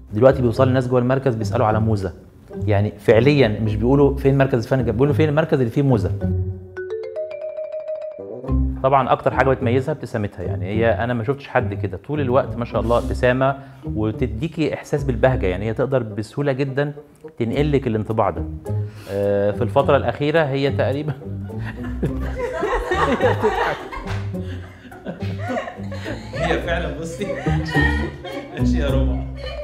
دلوقتي بيوصل الناس جوه المركز بيسالوا على موزه يعني فعليا مش بيقولوا فين مركز الفن بيقولوا فين المركز اللي فيه موزه طبعا اكتر حاجه بتميزها ابتسامتها يعني هي انا ما شفتش حد كده طول الوقت ما شاء الله ابتسامه وتديكي احساس بالبهجه يعني هي تقدر بسهوله جدا تنقل لك الانطباع ده آه، في الفتره الاخيره هي تقريبا هي فعلا بصي ماشي يا ربع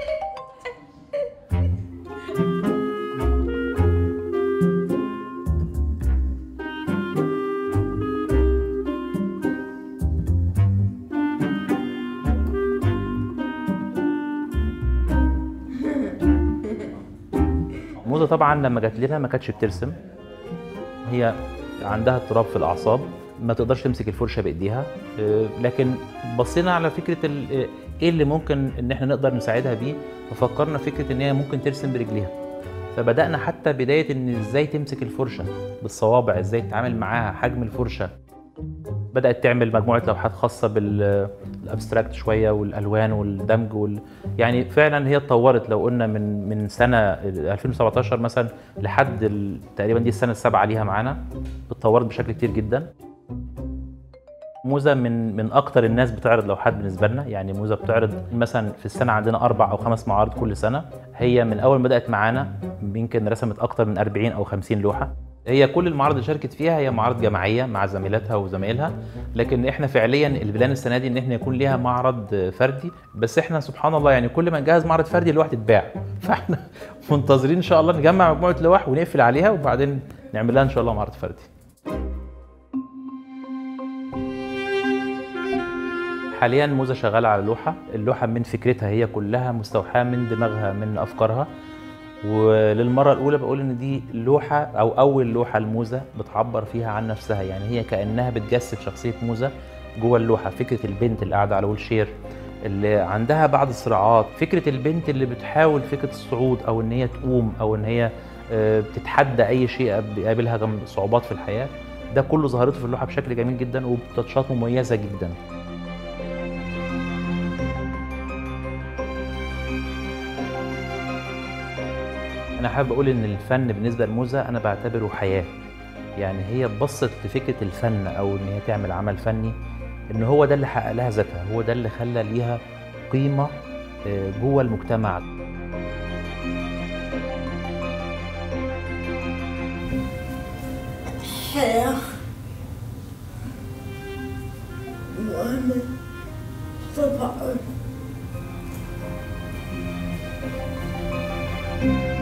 موزة طبعا لما جت لنا ما كانتش بترسم هي عندها اضطراب في الاعصاب ما تقدرش تمسك الفرشه بايديها آه، لكن بصينا على فكره ال- آه، ايه اللي ممكن ان احنا نقدر نساعدها بيه ففكرنا فكره ان هي ممكن ترسم برجليها فبدانا حتى بدايه ان ازاي تمسك الفرشه بالصوابع ازاي تتعامل معاها حجم الفرشه بدات تعمل مجموعه لوحات خاصه بالابستراكت شويه والالوان والدمج وال... يعني فعلا هي اتطورت لو قلنا من من سنه 2017 مثلا لحد ال... تقريبا دي السنه السابعه ليها معانا اتطورت بشكل كتير جدا موزة من من اكتر الناس بتعرض لوحات بالنسبه لنا يعني موزة بتعرض مثلا في السنه عندنا اربع او خمس معارض كل سنه هي من اول ما بدات معانا يمكن رسمت اكتر من 40 او 50 لوحه هي كل المعارض اللي شاركت فيها هي معارض جماعيه مع زميلاتها وزمايلها لكن احنا فعليا البلان السنه دي ان احنا يكون ليها معرض فردي بس احنا سبحان الله يعني كل ما نجهز معرض فردي اللوحه تتباع فاحنا منتظرين ان شاء الله نجمع مجموعه لوح ونقفل عليها وبعدين نعمل لها ان شاء الله معرض فردي حاليا موزة شغالة على لوحة اللوحة من فكرتها هي كلها مستوحاة من دماغها من أفكارها وللمرة الأولى بقول إن دي لوحة أو أول لوحة لموزة بتعبر فيها عن نفسها يعني هي كأنها بتجسد شخصية موزة جوه اللوحة فكرة البنت اللي قاعدة على ويل شير اللي عندها بعض الصراعات فكرة البنت اللي بتحاول فكرة الصعود أو إن هي تقوم أو إن هي آه، بتتحدى أي شيء بيقابلها جنب صعوبات في الحياة ده كله ظهرته في اللوحة بشكل جميل جدا وبتاتشات مميزة جدا انا حابب اقول ان الفن بالنسبه لموزة انا بعتبره حياه يعني هي بصت لفكره الفن او ان هي تعمل عمل فني ان هو ده اللي حقق لها ذاتها هو ده اللي خلى ليها قيمه آه، جوه المجتمع حياة وأنا طبعا